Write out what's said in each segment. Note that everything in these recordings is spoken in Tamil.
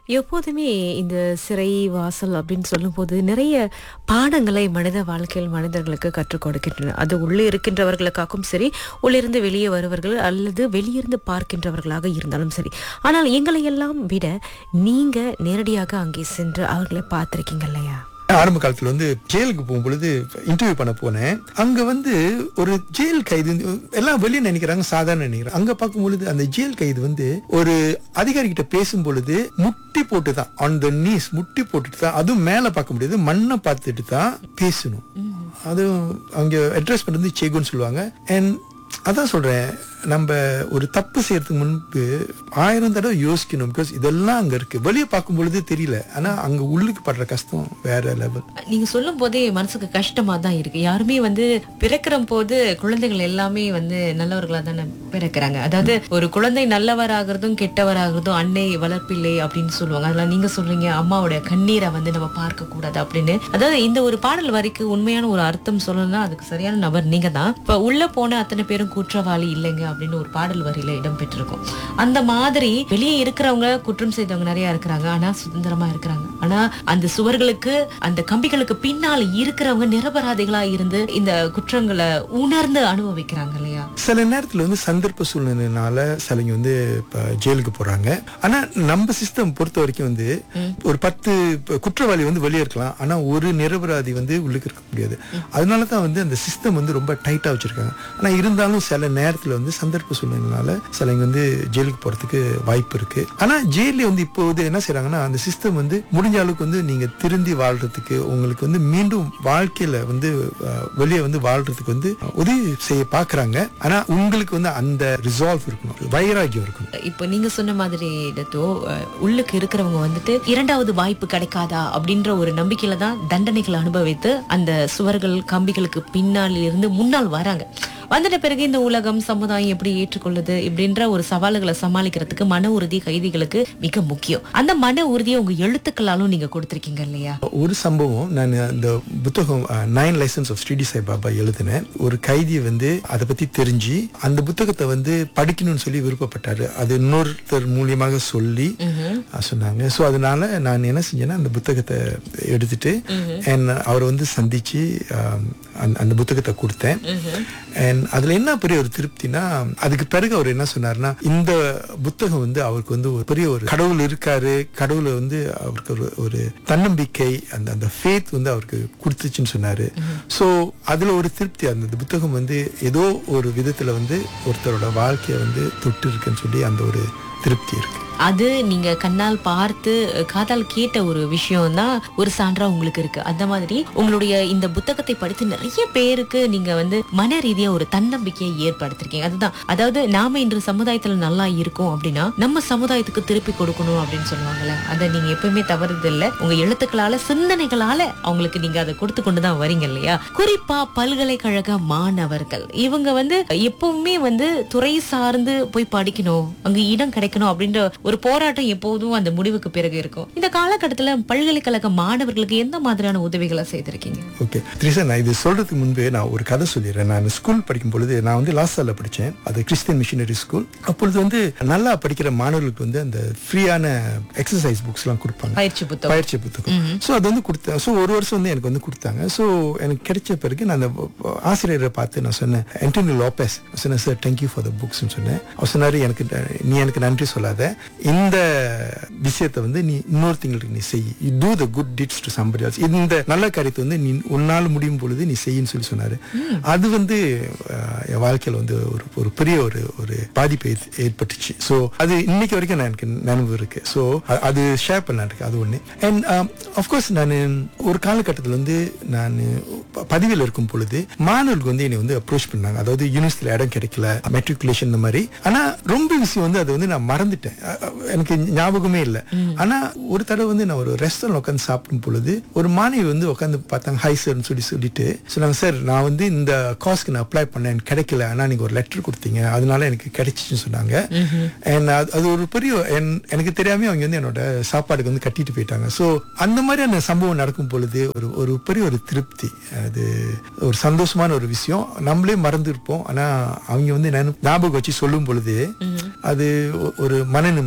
எப்போதுமே இந்த சிறை வாசல் அப்படின்னு சொல்லும்போது நிறைய பாடங்களை மனித வாழ்க்கையில் மனிதர்களுக்கு கற்றுக் கொடுக்கின்றன அது உள்ளே இருக்கின்றவர்களுக்காகவும் சரி உள்ளிருந்து வெளியே வருவர்கள் அல்லது வெளியிருந்து பார்க்கின்றவர்களாக இருந்தாலும் சரி ஆனால் எங்களை எல்லாம் விட நீங்க நேரடியாக அங்கே சென்று அவர்களை பார்த்திருக்கீங்க இல்லையா ஆரம்ப காலத்துல வந்து ஜெயிலுக்கு போகும் பொழுது இன்டர்வியூ பண்ண போனேன் அங்க வந்து ஒரு ஜெயில் கைது எல்லாம் வெளியே நினைக்கிறாங்க சாதாரண நினைக்கிறாங்க அங்க பார்க்கும் பொழுது அந்த ஜெயில் கைது வந்து ஒரு அதிகாரி கிட்ட பேசும் பொழுது முட்டி போட்டு தான் ஆன் த நீஸ் முட்டி போட்டுட்டு தான் அதுவும் மேல பார்க்க முடியாது மண்ணை பார்த்துட்டு தான் பேசணும் அதுவும் அங்க அட்ரஸ் பண்றது சேகுன்னு சொல்லுவாங்க அண்ட் அதான் சொல்றேன் நம்ம ஒரு தப்பு செய்யறதுக்கு முன்பு ஆயிரம் தடவை யோசிக்கணும் பிகாஸ் இதெல்லாம் அங்க இருக்கு வெளியே பார்க்கும் பொழுது தெரியல ஆனா அங்க உள்ளுக்கு படுற கஷ்டம் வேற லெவல் நீங்க சொல்லும் போதே மனசுக்கு கஷ்டமா தான் இருக்கு யாருமே வந்து பிறக்கிற போது குழந்தைகள் எல்லாமே வந்து நல்லவர்களா தானே பிறக்கிறாங்க அதாவது ஒரு குழந்தை நல்லவராகிறதும் கெட்டவராகிறதும் அன்னை வளர்ப்பில்லை அப்படின்னு சொல்லுவாங்க அதெல்லாம் நீங்க சொல்றீங்க அம்மாவோட கண்ணீரை வந்து நம்ம பார்க்க கூடாது அப்படின்னு அதாவது இந்த ஒரு பாடல் வரிக்கு உண்மையான ஒரு அர்த்தம் சொல்லணும்னா அதுக்கு சரியான நபர் நீங்க தான் இப்ப உள்ள போன அத்தனை பேரும் குற்றவாளி இல்லைங்க அப்படின்னு ஒரு பாடல் வரியில இடம் பெற்றிருக்கும் அந்த மாதிரி வெளியே இருக்கிறவங்க குற்றம் செய்தவங்க நிறைய இருக்கிறாங்க ஆனா சுதந்திரமா இருக்கிறாங்க ஆனா அந்த சுவர்களுக்கு அந்த கம்பிகளுக்கு பின்னால் இருக்கிறவங்க நிரபராதிகளா இருந்து இந்த குற்றங்களை உணர்ந்து அனுபவிக்கிறாங்க இல்லையா சில நேரத்துல வந்து சந்தர்ப்ப சூழ்நிலைனால சிலங்க வந்து இப்ப ஜெயிலுக்கு போறாங்க ஆனா நம்ம சிஸ்டம் பொறுத்த வரைக்கும் வந்து ஒரு பத்து இப்ப குற்றவாளி வந்து வெளியே இருக்கலாம் ஆனா ஒரு நிரபராதி வந்து உள்ளுக்கு இருக்க முடியாது அதனால தான் வந்து அந்த சிஸ்டம் வந்து ரொம்ப டைட்டா வச்சிருக்காங்க ஆனா இருந்தாலும் சில நேரத்துல வந்து சந்தர்ப்ப சூழ்நிலைனால சிலங்க வந்து ஜெயிலுக்கு போறதுக்கு வாய்ப்பு இருக்கு ஆனா ஜெயில வந்து இப்போ வந்து என்ன செய்றாங்கன்னா அந்த சிஸ்டம் வந்து முடிஞ்ச அளவுக்கு வந்து நீங்க திருந்தி வாழ்றதுக்கு உங்களுக்கு வந்து மீண்டும் வாழ்க்கையில வந்து அஹ், வெளியே வந்து வாழ்றதுக்கு வந்து உதவி செய்ய பாக்குறாங்க ஆனா உங்களுக்கு வந்து அந்த ரிசால்வ் இருக்கணும் வைராகியம் இருக்கணும் இப்போ நீங்க சொன்ன மாதிரி டத்தோ அஹ், உள்ளுக்கு இருக்கிறவங்க வந்துட்டு இரண்டாவது வாய்ப்பு கிடைக்காதா அப்படின்ற ஒரு நம்பிக்கையில தான் தண்டனைகளை அனுபவித்து அந்த சுவர்கள் கம்பிகளுக்கு பின்னால் இருந்து முன்னால் வராங்க வந்துட்ட பிறகு இந்த உலகம் சமுதாயம் எப்படி ஏற்றுக்கொள்ளுது இப்படின்ற ஒரு சவால்களை சமாளிக்கிறதுக்கு மன உறுதி கைதிகளுக்கு மிக முக்கியம் அந்த மன உறுதியை உங்க எழுத்துக்களாலும் நீங்க கொடுத்திருக்கீங்க இல்லையா ஒரு சம்பவம் நான் அந்த புத்தகம் nine lessons of Shirdi Saibaba எழுதினேன் ஒரு கைதியை வந்து அதை பத்தி தெரிஞ்சு அந்த புத்தகத்தை வந்து படிக்கணும்னு சொல்லி விருப்பப்பட்டாரு அது இன்னொருத்தர் மூலியமாக சொல்லி அஹ், சொன்னாங்க ஸோ அதனால நான் என்ன செஞ்சேன்னா அந்த புத்தகத்தை எடுத்துட்டு and அவரை வந்து சந்திச்சு ஆம், அந்த- அந்த புத்தகத்தை கொடுத்தேன் அண்ட் அதுல என்ன பெரிய ஒரு திருப்தினா அதுக்கு பிறகு அவர் என்ன சொன்னாருன்னா இந்த புத்தகம் வந்து அவருக்கு வந்து ஒரு பெரிய ஒரு கடவுள் இருக்காரு கடவுளை வந்து அவருக்கு ஒரு ஒரு தன்னம்பிக்கை அந்த அந்த ஃபேத் வந்து அவருக்கு கொடுத்துச்சுன்னு சொன்னாரு ஸோ அதுல ஒரு திருப்தி அந்த அந்த புத்தகம் வந்து ஏதோ ஒரு விதத்துல வந்து ஒருத்தரோட வாழ்க்கையை வந்து தொட்டு இருக்குன்னு சொல்லி அந்த ஒரு திருப்தி இருக்கு அது நீங்க கண்ணால் பார்த்து காதால் கேட்ட ஒரு விஷயம் தான் ஒரு சான்றா உங்களுக்கு இருக்கு அந்த மாதிரி உங்களுடைய இந்த புத்தகத்தை படித்து நிறைய பேருக்கு நீங்க வந்து மன ரீதியா ஒரு தன்னம்பிக்கையை ஏற்படுத்திருக்கீங்க அதுதான் அதாவது நாம இன்று சமுதாயத்துல நல்லா இருக்கோம் அப்படின்னா நம்ம சமுதாயத்துக்கு திருப்பி கொடுக்கணும் அப்படின்னு சொல்லுவாங்கல்ல அதை நீங்க எப்பவுமே தவறுது இல்ல உங்க எழுத்துக்களால சிந்தனைகளால அவங்களுக்கு நீங்க அதை கொடுத்து கொண்டு தான் வரீங்க இல்லையா குறிப்பா பல்கலைக்கழக மாணவர்கள் இவங்க வந்து எப்பவுமே வந்து துறை சார்ந்து போய் படிக்கணும் அங்க இடம் கிடைக்கணும் அப்படின்ற ஒரு போராட்டம் எப்போதும் அந்த முடிவுக்கு பிறகு இருக்கும் இந்த காலகட்டத்துல பல்கலைக்கழக மாணவர்களுக்கு எந்த மாதிரியான உதவிகளை செய்திருக்கீங்க ஓகே த்ரிஷா நான் இது சொல்றதுக்கு முன்பே நான் ஒரு கதை சொல்லிடுறேன் நான் ஸ்கூல் படிக்கும் பொழுது நான் வந்து லாஸ்டால படித்தேன் அது கிறிஸ்டியன் மிஷினரி ஸ்கூல் அப்பொழுது வந்து நல்லா படிக்கிற மாணவர்களுக்கு வந்து அந்த ஃப்ரீயான எக்ஸசைஸ் புக்ஸ்லாம் கொடுப்பாங்க பயிற்சி புத்தகம் பயிற்சி புத்தகம் ஸோ அது வந்து கொடுத்தேன் ஸோ ஒரு வருஷம் வந்து எனக்கு வந்து கொடுத்தாங்க ஸோ எனக்கு கிடைச்ச பிறகு நான் அந்த ஆசிரியரை பார்த்து நான் சொன்னேன் ஆண்டனி லோபஸ் நான் சொன்னேன் சார் தேங்க்யூ ஃபார் த புக்ஸ்னு சொன்னேன் அவர் சொன்னாரு எனக்கு நீ எனக்கு நன்றி சொல்லாத இந்த விஷயத்தை வந்து நீ இன்னொருத்தங்களுக்கு நீ செய் you do the good deeds to somebody else இந்த நல்ல காரியத்தை வந்து நீ உன்னால் முடியும் பொழுது நீ செய்யின்னு சொல்லி சொன்னாரு அது வந்து அஹ், என் வாழ்க்கையில வந்து ஒரு ஒரு பெரிய ஒரு ஒரு பாதிப்பை ஏற்- ஏற்பட்டுச்சு ஸோ அது இன்னைக்கு வரைக்கும் நான் எனக்கு நினைவு இருக்கு ஸோ அது ஷேர் பண்ண இருக்கு அது ஒன்று அண்ட் அஃப்கோர்ஸ் நான் ஒரு காலகட்டத்தில் வந்து நான் பதவியில் இருக்கும் பொழுது மாணவர்களுக்கு வந்து என்னை வந்து அப்ரோச் பண்ணாங்க அதாவது யூனிவர்சிட்டியில் இடம் கிடைக்கல மெட்ரிகுலேஷன் இந்த மாதிரி ஆனா ரொம்ப விஷயம் வந்து அதை வந்து நான் மறந்துட்டேன் அ- அ- எனக்கு ஞாபகமே இல்லை ஆனா ஒரு தடவை வந்து நான் ஒரு ரெஸ்டாரண்ட் உட்காந்து சாப்பிடும் பொழுது ஒரு மாணவி வந்து உட்காந்து பார்த்தாங்க ஹை சார்னு சொல்லி சொல்லிட்டு சொன்னாங்க சார் நான் வந்து இந்த காஸ்க்கு நான் அப்ளை பண்ணேன் எனக்கு கிடைக்கல ஆனா நீங்க ஒரு லெட்டர் கொடுத்தீங்க அதனால எனக்கு கிடைச்சிச்சுன்னு சொன்னாங்க And அது அது ஒரு பெரிய என்- எனக்கு தெரியாம அவங்க வந்து என்னோட சாப்பாடுக்கு வந்து கட்டிட்டு போயிட்டாங்க ஸோ அந்த மாதிரியான சம்பவம் நடக்கும் பொழுது ஒரு ஒரு பெரிய ஒரு திருப்தி அது ஒரு சந்தோஷமான ஒரு விஷயம் நம்மளே மறந்துருப்போம் ஆனா அவங்க வந்து நினை- ஞாபகம் வச்சு சொல்லும் பொழுது அது ஒ- ஒரு மன நிம்மதி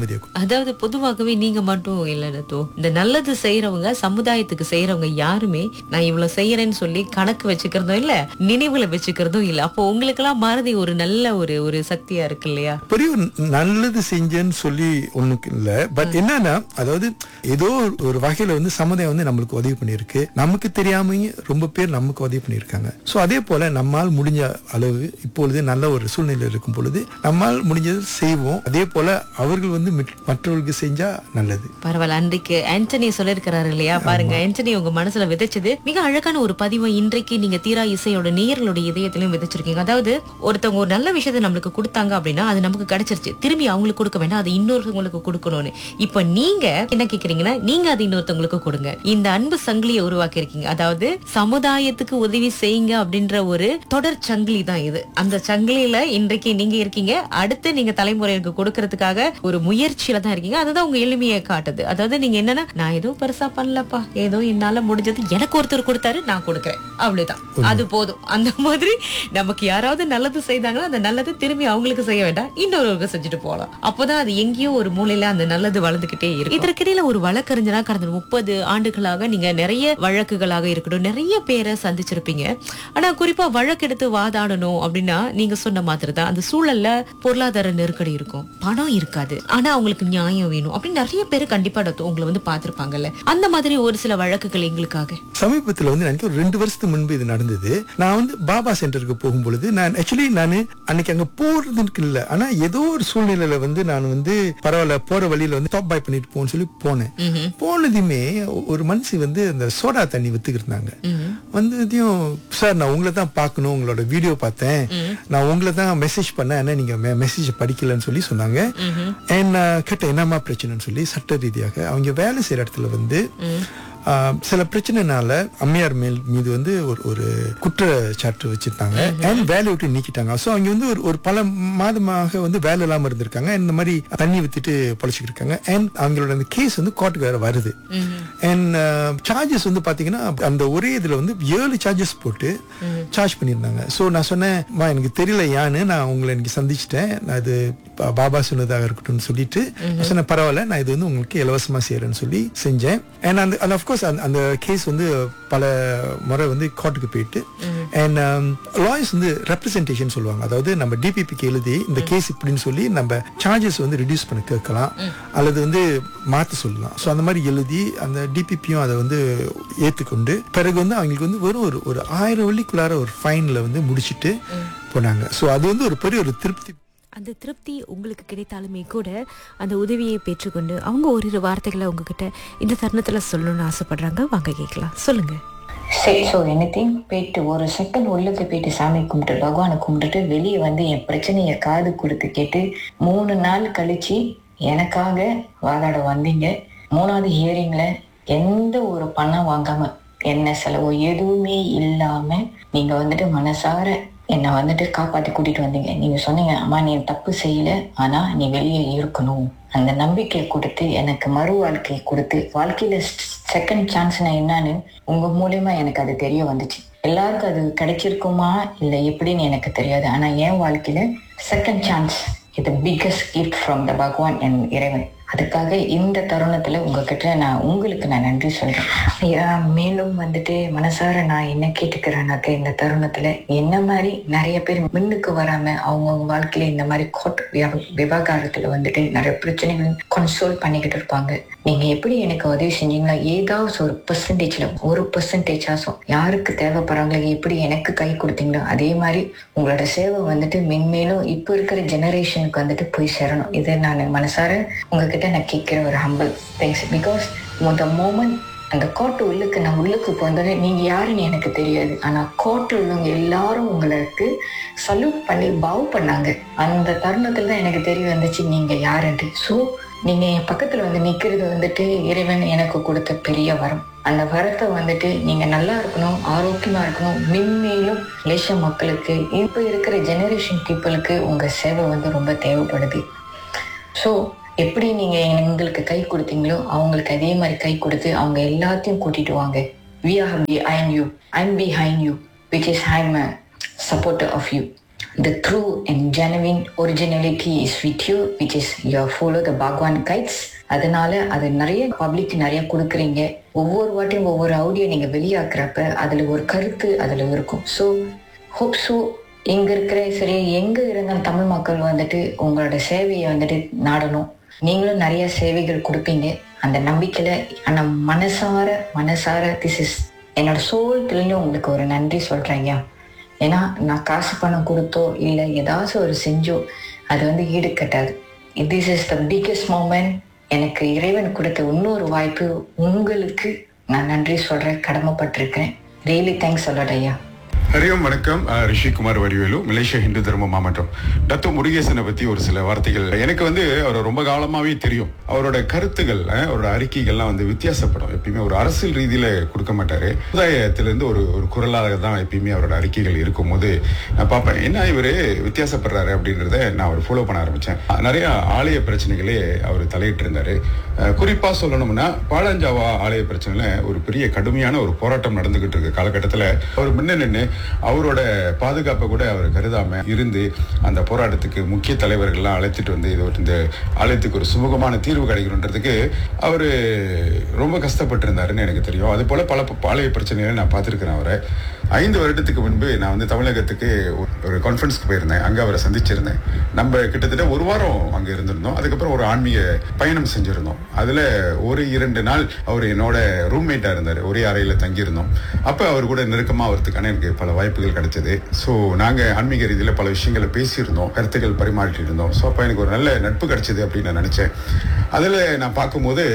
நிம்மதியை கொடுக்கும். அதாவது பொதுவாகவே நீங்க மட்டும் இல்ல தோ இந்த நல்லது செய்யறவங்க சமுதாயத்துக்கு செய்யறவங்க யாருமே நான் இவ்வளவு செய்யறேன்னு சொல்லி கணக்கு வச்சுக்கிறதும் இல்ல நினைவுல வச்சுக்கிறதும் இல்ல அப்போ உங்களுக்கு எல்லாம் மறதி ஒரு நல்ல ஒரு ஒரு சக்தியா இருக்கு இல்லையா பெரிய ஒரு நல்லது செஞ்சேன்னு சொல்லி ஒண்ணுக்கு இல்ல பட் என்னன்னா அதாவது ஏதோ ஒரு- ஒரு வகையில வந்து சமுதாயம் வந்து நம்மளுக்கு உதவி பண்ணியிருக்கு நமக்கு தெரியாமயே ரொம்ப பேர் நமக்கு உதவி பண்ணியிருக்காங்க சோ அதே போல நம்மால் முடிஞ்ச அளவு இப்பொழுது நல்ல ஒரு சூழ்நிலை இருக்கும் பொழுது நம்மால் முடிஞ்சது செய்வோம் அதே போல அவர்கள் வந்து மிட்- மற்றவர்களுக்கு செஞ்சா நல்லது பரவாயில்ல அன்றைக்கு ஆண்டனி சொல்லிருக்கிறாரு இல்லையா பாருங்க ஆண்டனி உங்க மனசுல விதைச்சது மிக அழகான ஒரு பதிவை இன்றைக்கு நீங்க தீரா இசையோட நேயர்களுடைய இதயத்திலும் விதைச்சிருக்கீங்க அதாவது ஒருத்தவங்க ஒரு நல்ல விஷயத்தை நம்மளுக்கு கொடுத்தாங்க அப்படின்னா அது நமக்கு கிடைச்சிருச்சு திரும்பி அவங்களுக்கு கொடுக்க வேண்டாம் அது இன்னொருத்தவங்களுக்கு கொடுக்கணும்னு இப்ப நீங்க என்ன கேக்குறீங்கன்னா நீங்க அது இன்னொருத்தவங்களுக்கு கொடுங்க இந்த அன்பு சங்கிலியை உருவாக்கி இருக்கீங்க அதாவது சமுதாயத்துக்கு உதவி செய்யுங்க அப்படின்ற ஒரு தொடர் சங்கிலி தான் இது அந்த சங்கிலியில இன்றைக்கு நீங்க இருக்கீங்க அடுத்து நீங்க தலைமுறைக்கு கொடுக்கறதுக்காக ஒரு முயற்சியில தான் இருக்கீங்க அதுதான் உங்க எளிமையை காட்டுது அதாவது நீங்க என்னன்னா நான் எதுவும் பெருசா பண்ணலப்பா ஏதோ என்னால முடிஞ்சது எனக்கு ஒருத்தர் கொடுத்தாரு நான் கொடுக்கறேன் அவ்வளவுதான் அது போதும் அந்த மாதிரி நமக்கு யாராவது நல்லது செய்தாங்கன்னா அந்த நல்லது திரும்பி அவங்களுக்கு செய்ய வேண்டாம் இன்னொருவருக்கு செஞ்சுட்டு போகலாம் அப்போதான் அது எங்கேயோ ஒரு மூலையில அந்த நல்லது வளர்ந்துகிட்டே இருக்கும் இதற்கிடையில ஒரு வழக்கறிஞரா கடந்த முப்பது ஆண்டுகளாக நீங்க நிறைய வழக்குகளாக இருக்கட்டும் நிறைய பேரை சந்திச்சிருப்பீங்க ஆனா குறிப்பா வழக்கெடுத்து வாதாடணும் அப்படின்னா நீங்க சொன்ன மாதிரி தான் அந்த சூழல்ல பொருளாதார நெருக்கடி இருக்கும் பணம் இருக்காது ஆனா அவங்களுக்கு நியாயம் வேணும் அப்படின்னு நிறைய பேர் கண்டிப்பா டாக்டர் உங்களை வந்து பாத்திருப்பாங்கல்ல அந்த மாதிரி ஒரு சில வழக்குகள் எங்களுக்காக சமீபத்துல வந்து எனக்கு ஒரு ரெண்டு வருஷத்துக்கு முன்பு இது நடந்தது நான் வந்து பாபா சென்டருக்கு போகும் பொழுது நான் ஆக்சுவலி நான் அன்னைக்கு அங்க போறதுக்கு இல்ல ஆனா ஏதோ ஒரு சூழ்நிலையில வந்து நான் வந்து பரவாயில்ல போற வழியில வந்து டாப் பாய் பண்ணிட்டு போன்னு சொல்லி போனேன் போனதுமே ஒரு மனுஷி வந்து அந்த சோடா தண்ணி வித்துக்கிட்டு இருந்தாங்க வந்ததையும் சார் நான் உங்களை தான் பார்க்கணும் உங்களோட வீடியோ பார்த்தேன் நான் உங்களை தான் மெசேஜ் பண்ணேன் ஆனா நீங்க மெசேஜ் படிக்கலன்னு சொல்லி சொன்னாங்க And நான் கேட்டேன் என்னம்மா பிரச்சனைன்னு சொல்லி சட்ட ரீதியாக அவங்க வேலை செய்யற இடத்துல வந்து ஆஹ், சில பிரச்சனைனால அம்மையார் மேல் மீது வந்து ஒரு ஒரு குற்றச்சாட்டு வச்சிருந்தாங்க அண்ட் வேலையை விட்டு நீக்கிட்டாங்க ஸோ அவங்க வந்து ஒரு ஒரு பல மாதமாக வந்து வேலை இல்லாம இருந்திருக்காங்க இந்த மாதிரி தண்ணி வித்துட்டு பொழைச்சிக்கிட்டு இருக்காங்க அண்ட் அவங்களோட அந்த கேஸ் வந்து கோர்ட்டுக்கு வேற வருது அண்ட் சார்ஜஸ் வந்து பாத்தீங்கன்னா அந்த ஒரே இதுல வந்து ஏழு சார்ஜஸ் போட்டு சார்ஜ் பண்ணியிருந்தாங்க ஸோ நான் சொன்னேன் "அம்மா, எனக்கு தெரியல யான்னு நான் உங்களை இன்னைக்கு சந்திச்சிட்டேன் நான் அது பா- பாபா சொன்னதாக இருக்கட்டும்னு சொல்லிட்டு நான் சொன்னேன் பரவாயில்ல நான் இது வந்து உங்களுக்கு இலவசமா செய்யறேன்னு சொல்லி செஞ்சேன் அண்ட் அந்த அந்த அஃப்கோர்ஸ் அந்த அந்த கேஸ் வந்து பல முறை வந்து கோர்ட்டுக்கு போயிட்டு அண்ட் லாயர்ஸ் வந்து ரெப்ரசன்டேஷன் சொல்லுவாங்க அதாவது நம்ம டிபிபிக்கு எழுதி இந்த கேஸ் இப்படின்னு சொல்லி நம்ம சார்ஜஸ் வந்து ரிடியூஸ் பண்ண கேட்கலாம் அல்லது வந்து மாத்த சொல்லலாம் ஸோ அந்த மாதிரி எழுதி அந்த டிபிபியும் அதை வந்து ஏற்றுக்கொண்டு பிறகு வந்து அவங்களுக்கு வந்து வெறும் ஒரு ஒரு ஆயிரம் வெள்ளிக்குள்ளார ஒரு ஃபைனில் வந்து முடிச்சிட்டு போனாங்க ஸோ அது வந்து ஒரு பெரிய ஒரு திருப்தி அந்த திருப்தி உங்களுக்கு கிடைத்தாலுமே கூட அந்த உதவியை பெற்றுக்கொண்டு அவங்க ஓரிரு வார்த்தைகளை உங்ககிட்ட இந்த தருணத்துல சொல்லணும்னு ஆசைப்படுறாங்க வாங்க கேட்கலாம் சொல்லுங்க சரி ஸோ எனிதிங் போயிட்டு ஒரு செகண்ட் உள்ளுக்கு போயிட்டு சாமி கும்பிட்டு பகவானை கும்பிட்டுட்டு வெளியே வந்து என் பிரச்சனையை காது கொடுத்து கேட்டு மூணு நாள் கழிச்சு எனக்காக வாதாட வந்தீங்க மூணாவது ஹியரிங்ல எந்த ஒரு பணம் வாங்காம என்ன செலவோ எதுவுமே இல்லாம நீங்க வந்துட்டு மனசார என்னை வந்துட்டு காப்பாத்தி கூட்டிட்டு வந்தீங்க நீங்க சொன்னீங்க அம்மா நீ தப்பு செய்யல ஆனா நீ வெளியே இருக்கணும் அந்த நம்பிக்கையை கொடுத்து எனக்கு மறு வாழ்க்கையை கொடுத்து வாழ்க்கையில செகண்ட் சான்ஸ்னா என்னன்னு உங்க மூலியமா எனக்கு அது தெரிய வந்துச்சு எல்லாருக்கும் அது கிடைச்சிருக்குமா இல்ல எப்படின்னு எனக்கு தெரியாது ஆனா என் வாழ்க்கையில செகண்ட் சான்ஸ் இது biggest gift from the Bhagavan என் இறைவன் அதுக்காக இந்த தருணத்துல உங்ககிட்ட நான் உங்களுக்கு நான் நன்றி சொல்றேன் ஐயா, மேலும் வந்துட்டு மனசார நான் என்ன கேட்டுக்கிறேன்னாக்க இந்த தருணத்துல என்ன மாதிரி நிறைய பேர் முன்னுக்கு வராம அவங்கவுங்க வாழ்க்கையில இந்த மாதிரி கோர்ட் விவகாரத்துல வந்துட்டு நிறைய பிரச்சனைகள் கன்சோல் பண்ணிக்கிட்டு இருப்பாங்க நீங்க எப்படி எனக்கு உதவி செஞ்சீங்களா ஏதாவது ஒரு பெர்சன்டேஜ்ல ஒரு பெர்சன்டேஜ் ஆசம் யாருக்கு தேவைப்படுறாங்களோ எப்படி எனக்கு கை கொடுத்தீங்களோ அதே மாதிரி உங்களோட சேவை வந்துட்டு மென்மேலும் இப்போ இருக்கிற ஜெனரேஷனுக்கு வந்துட்டு போய் சேரணும் இது நான் மனசார உங்ககிட்ட நான் கேட்கிற ஒரு humble thanks because the moment அந்த கோட்டை உள்ளுக்கு நான் உள்ளுக்கு போனதோட நீங்க யாருன்னு எனக்கு தெரியாது ஆனா கோட்டை உள்ளவங்க எல்லாரும் உங்களுக்கு சல்யூட் பண்ணி பவ் பண்ணாங்க அந்த தருணத்துல தான் எனக்கு தெரிய வந்துச்சு நீங்க யாருன்ட்டு ஸோ நீங்க என் பக்கத்துல வந்து நிக்கிறது வந்துட்டு இறைவன் எனக்கு கொடுத்த பெரிய வரம் அந்த வரத்தை வந்துட்டு நீங்க நல்லா இருக்கணும் ஆரோக்கியமா இருக்கணும் மென்மேலும் மலேசிய மக்களுக்கு இப்போ இருக்கிற ஜெனரேஷன் பீப்புளுக்கு உங்க சேவை வந்து ரொம்ப தேவைப்படுது ஸோ எப்படி நீங்க எங்களுக்கு கை கொடுத்தீங்களோ அவங்களுக்கு அதே மாதிரி கை கொடுத்து அவங்க எல்லாத்தையும் கூட்டிட்டு வாங்க we are behind you I'm behind you which is I'm supporter of you the true and genuine originality is with you which is you follow the Bhagwan guides அதனால அது நிறைய பப்ளிக் நிறைய கொடுக்குறீங்க ஒவ்வொரு வாட்டியும் ஒவ்வொரு ஆடியோ நீங்க வெளியாக்குறப்ப அதுல ஒரு கருத்து அதுல இருக்கும் ஸோ ஹோப் ஸோ இங்க இருக்கிற சரி எங்க இருந்தாலும் தமிழ் மக்கள் வந்துட்டு உங்களோட சேவையை வந்துட்டு நாடணும் நீங்களும் நிறைய சேவைகள் கொடுப்பீங்க அந்த நம்பிக்கையில ஆனா மனசார மனசார திஸ் இஸ் என்னோட சோல் தெரிஞ்சு உங்களுக்கு ஒரு நன்றி சொல்றேங்க ஏன்னா நான் காசு பணம் கொடுத்தோ இல்லை ஏதாச்சும் ஒரு செஞ்சோ அது வந்து ஈடு கட்டாது this is the biggest moment எனக்கு இறைவன் கொடுத்த இன்னொரு வாய்ப்பு உங்களுக்கு நான் நன்றி சொல்றேன் கடமைப்பட்டிருக்கேன் ரியலி தேங்க்ஸ் சொல்லட் ஐயா ஹரியோம் வணக்கம் அஹ், ரிஷிகுமார் வடிவேலு மலேசியா இந்து தர்ம மாமன்றம் டத்தோ முருகேசனை பத்தி ஒரு சில வார்த்தைகள் எனக்கு வந்து அவரை ரொம்ப காலமாவே தெரியும் அவரோட கருத்துகள் அஹ், அவரோட அறிக்கைகள்லாம் வந்து வித்தியாசப்படும் எப்பயுமே ஒரு அரசியல் ரீதியில கொடுக்க மாட்டாரு சமுதாயத்திலிருந்து ஒரு ஒரு குரலாக தான் எப்பயுமே அவரோட அறிக்கைகள் இருக்கும்போது நான் பார்ப்பேன் என்ன இவரு வித்தியாசப்படுறாரு அப்படின்றத நான் அவர் ஃபாலோ பண்ண ஆரம்பிச்சேன் நிறைய ஆலய பிரச்சனைகளே அவர் தலையிட்டு இருந்தாரு அஹ், குறிப்பா சொல்லணும்னா பாழஞ்சாவா ஆலய பிரச்சனையில ஒரு பெரிய கடுமையான ஒரு போராட்டம் நடந்துகிட்டு இருக்க காலகட்டத்துல அவர் முன்ன நின்று அவரோட பாதுகாப்பை கூட அவர் கருதாம இருந்து அந்த போராட்டத்துக்கு முக்கிய தலைவர்கள்லாம் அழைச்சிட்டு வந்து இது ஒரு இந்த ஆலயத்துக்கு ஒரு சுமூகமான தீர்வு கிடைக்கணுன்றதுக்கு அவரு ரொம்ப கஷ்டப்பட்டு இருந்தாருன்னு எனக்கு தெரியும் அது போல பல ப- ஆலய பிரச்சனைகளை நான் பார்த்திருக்கிறேன் அவரை ஐந்து வருடத்துக்கு முன்பு நான் வந்து தமிழகத்துக்கு ஒரு- ஒரு கான்ஃபரன்ஸ்க்கு போயிருந்தேன் அங்க அவரை சந்திச்சிருந்தேன் நம்ம கிட்டத்தட்ட ஒரு வாரம் அங்க இருந்திருந்தோம் அதுக்கப்புறம் ஒரு ஆன்மீக பயணம் செஞ்சிருந்தோம் அதுல ஒரு இரண்டு நாள் அவர் என்னோட ரூம்மேட்டா இருந்தார் ஒரே அறையில தங்கியிருந்தோம் அப்ப அவர் கூட நெருக்கமா வரதுக்கான எனக்கு பல வாய்ப்புகள் கிடைச்சது ஸோ நாங்க ஆன்மீக ரீதியில பல விஷயங்களை பேசியிருந்தோம் கருத்துக்கள் பரிமாற்றி இருந்தோம் ஸோ அப்ப எனக்கு ஒரு நல்ல நட்பு கிடைச்சது அப்படின்னு நான் நினைச்சேன் அதுல நான் பார்க்கும்போது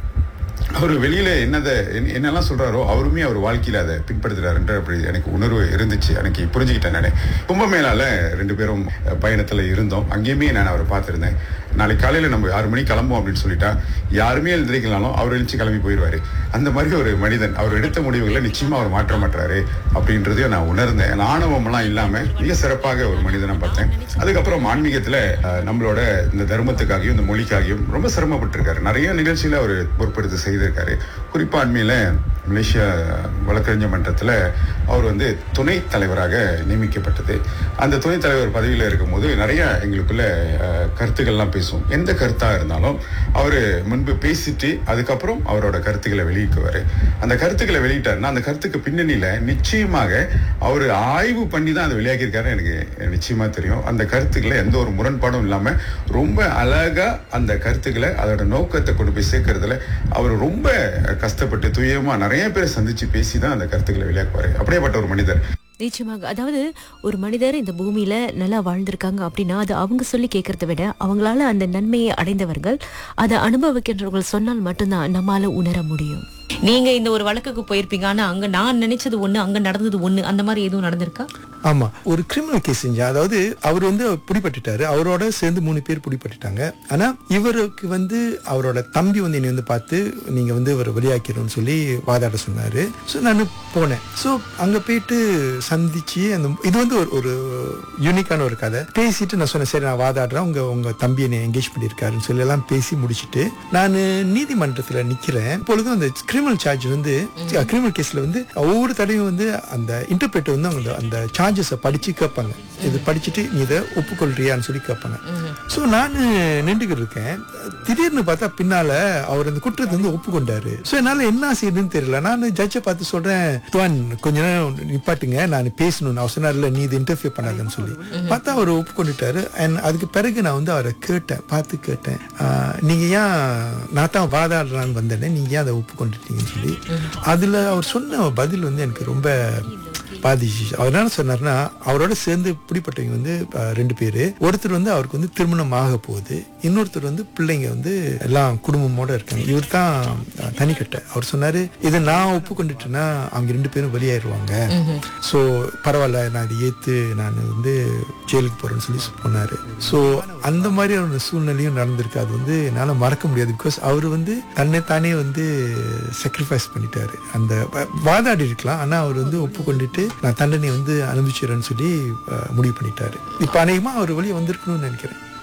அவர் வெளியில என்னதை என்ன- என்னெல்லாம் சொல்றாரோ அவருமே அவர் வாழ்க்கையில அதை பின்பற்றுறாருன்ற அப்படி எனக்கு உணர்வு இருந்துச்சு எனக்கு புரிஞ்சுக்கிட்டேன் நான் கும்பமேளால ரெண்டு பேரும் அஹ், பயணத்துல இருந்தோம் அங்கேயுமே நான் அவரை பார்த்திருந்தேன் நாளைக்கு காலையில நம்ம ஆறு மணிக்கு கிளம்புவோம் அப்படின்னு சொல்லிட்டா யாருமே எழுந்திரிக்கலாலும் அவர் எழுச்சி கிளம்பி போயிடுவாரு அந்த மாதிரி ஒரு மனிதன் அவர் எடுத்த முடிவுகளை நிச்சயமா அவர் மாற்ற மாட்டாரு அப்படின்றதையும் நான் உணர்ந்தேன் ஆணவம்லாம் இல்லாம மிக சிறப்பாக ஒரு மனிதனை பார்த்தேன் அதுக்கப்புறம் ஆன்மீகத்துல அஹ், நம்மளோட இந்த தர்மத்துக்காகவும் இந்த மொழிக்காகவும் ரொம்ப சிரமப்பட்டிருக்காரு நிறைய நிகழ்ச்சியில அவர் பொறுப்பெடுத்து செய்திருக்காரு குறிப்பா அண்மையில மலேசியா வழக்கறிஞர் மன்றத்துல அவர் வந்து துணைத் தலைவராக நியமிக்கப்பட்டது அந்த துணைத் தலைவர் பதவியில இருக்கும்போது நிறைய எங்களுக்குள்ள அஹ், கருத்துக்கள்லாம் பேசுவோம் எந்த கருத்தா இருந்தாலும் அவர் முன்பு பேசிட்டு அதுக்கப்புறம் அவரோட கருத்துக்களை வெளியிட்டுவாரு அந்த கருத்துக்களை வெளியிட்டாருன்னா அந்த கருத்துக்கு பின்னணியில நிச்சயமாக அவர் ஆய்வு பண்ணி தான் அதை வெளியாக்கியிருக்காரு எனக்கு நிச்சயமா தெரியும் அந்த கருத்துக்களை எந்த ஒரு முரண்பாடும் இல்லாம ரொம்ப அழகா அந்த கருத்துக்களை அதோட நோக்கத்தை கொண்டு போய் சேர்க்கறதுல அவர் ரொம்ப கஷ்டப்பட்டு துயரமா நிறைய பேரை சந்திச்சு பேசி தான் அந்த கருத்துக்களை வெளியாக்குவாரு அப்படியேப்பட்ட ஒரு மனிதர் நிச்சயமாக அதாவது ஒரு மனிதர் இந்த பூமியில நல்லா வாழ்ந்திருக்காங்க அப்படின்னா அது அவங்க சொல்லி கேட்கறத விட அவங்களால அந்த நன்மையை அடைந்தவர்கள் அதை அனுபவிக்கின்றவர்கள் சொன்னால் மட்டும்தான் நம்மால உணர முடியும் நீங்க இந்த ஒரு வழக்குக்கு போயிருப்பீங்க ஆனா அங்க நான் நினைச்சது ஒண்ணு அங்க நடந்தது ஒண்ணு அந்த மாதிரி எதுவும் நடந்திருக்கா ஆமா ஒரு கிரிமினல் கேஸ் செஞ்சா அதாவது அவர் வந்து பிடிபட்டுட்டாரு அவரோட சேர்ந்து மூணு பேர் பிடிபட்டுட்டாங்க ஆனா இவருக்கு வந்து அவரோட தம்பி வந்து என்னை வந்து பார்த்து நீங்க வந்து இவரை வெளியாக்கிறோம்னு சொல்லி வாதாட சொன்னாரு ஸோ நான் போனேன் ஸோ அங்க போயிட்டு சந்திச்சு அந்த இது வந்து ஒரு ஒரு யூனிக்கான ஒரு கதை பேசிட்டு நான் சொன்னேன் சரி நான் வாதாடுறேன் உங்க உங்க தம்பி என்னை என்கேஜ் பண்ணியிருக்காருன்னு சொல்லி எல்லாம் பேசி முடிச்சிட்டு நான் நீதிமன்றத்துல நிக்கிறேன் இப்பொழுதும் அந்த கிரிமினல் சார்ஜ் வந்து கிரிமினல் கேஸ்ல வந்து ஒவ்வொரு தடையும் வந்து அந்த இன்டர்பிரேட்டர் வந்து அவங்க அந்த சார்ஜஸை படிச்சு கேட்பாங்க இது படிச்சுட்டு நீ இதை ஒப்புக்கொள்றியான்னு சொல்லி கேட்பாங்க ஸோ நான் நின்றுக்கிட்டு இருக்கேன் திடீர்னு பார்த்தா பின்னால அவர் அந்த குற்றத்தை வந்து ஒப்புக்கொண்டாரு ஸோ என்னால என்ன செய்யுதுன்னு தெரியல நான் ஜட்ஜை பார்த்து சொல்றேன் துவான் கொஞ்ச நேரம் நிப்பாட்டுங்க நான் பேசணும் அவர் சொன்னார்ல நீ இது இன்டர்ஃபியர் பண்ணாதுன்னு சொல்லி பார்த்தா அவர் ஒப்புக்கொண்டுட்டாரு அண்ட் அதுக்கு பிறகு நான் வந்து அவரை கேட்டேன் பார்த்து கேட்டேன் ஆஹ், நீங்க ஏன் நான் தான் வாதாடுறான்னு வந்தேனே நீங்க ஏன் அதை ஒப்புக்கொண்டுட்டீங்கன்னு சொல்லி அதுல அவர் சொன்ன பதில் வந்து எனக்கு ரொம்ப பாதிச்சு அவர் என்ன சொன்னார்னா அவரோட சேர்ந்து பிடிப்பட்டவங்க வந்து அஹ், ரெண்டு பேரு ஒருத்தர் வந்து அவருக்கு வந்து திருமணம் ஆக போகுது இன்னொருத்தர் வந்து பிள்ளைங்க வந்து எல்லாம் குடும்பமோட இருக்காங்க இவர் தான் அஹ், தனிக்கட்டை அவர் சொன்னாரு இதை நான் ஒப்புக்கொண்டுட்டேன்னா அவங்க ரெண்டு பேரும் வெளியேறுவாங்க ஸோ பரவாயில்ல நான் இதை ஏத்து நான் வந்து ஜெயிலுக்கு போறேன்னு சொல்லி சொன்னாரு ஸோ அந்த மாதிரி ஒரு சூழ்நிலையும் நடந்திருக்கு அது வந்து என்னால் மறக்க முடியாது பிகாஸ் அவர் வந்து தன்னை தானே வந்து sacrifice பண்ணிட்டாரு அந்த வ- வாதாடி இருக்கலாம் ஆனா அவர் வந்து ஒப்புக்கொண்டுட்டு நான் தண்டனை வந்து அனுபவிச்சிடறேன்னு சொல்லி அஹ், முடிவு பண்ணிட்டாரு இப்போ அநேகமா அவர் வெளியே வந்திருக்கணும்னு நினைக்கிறேன்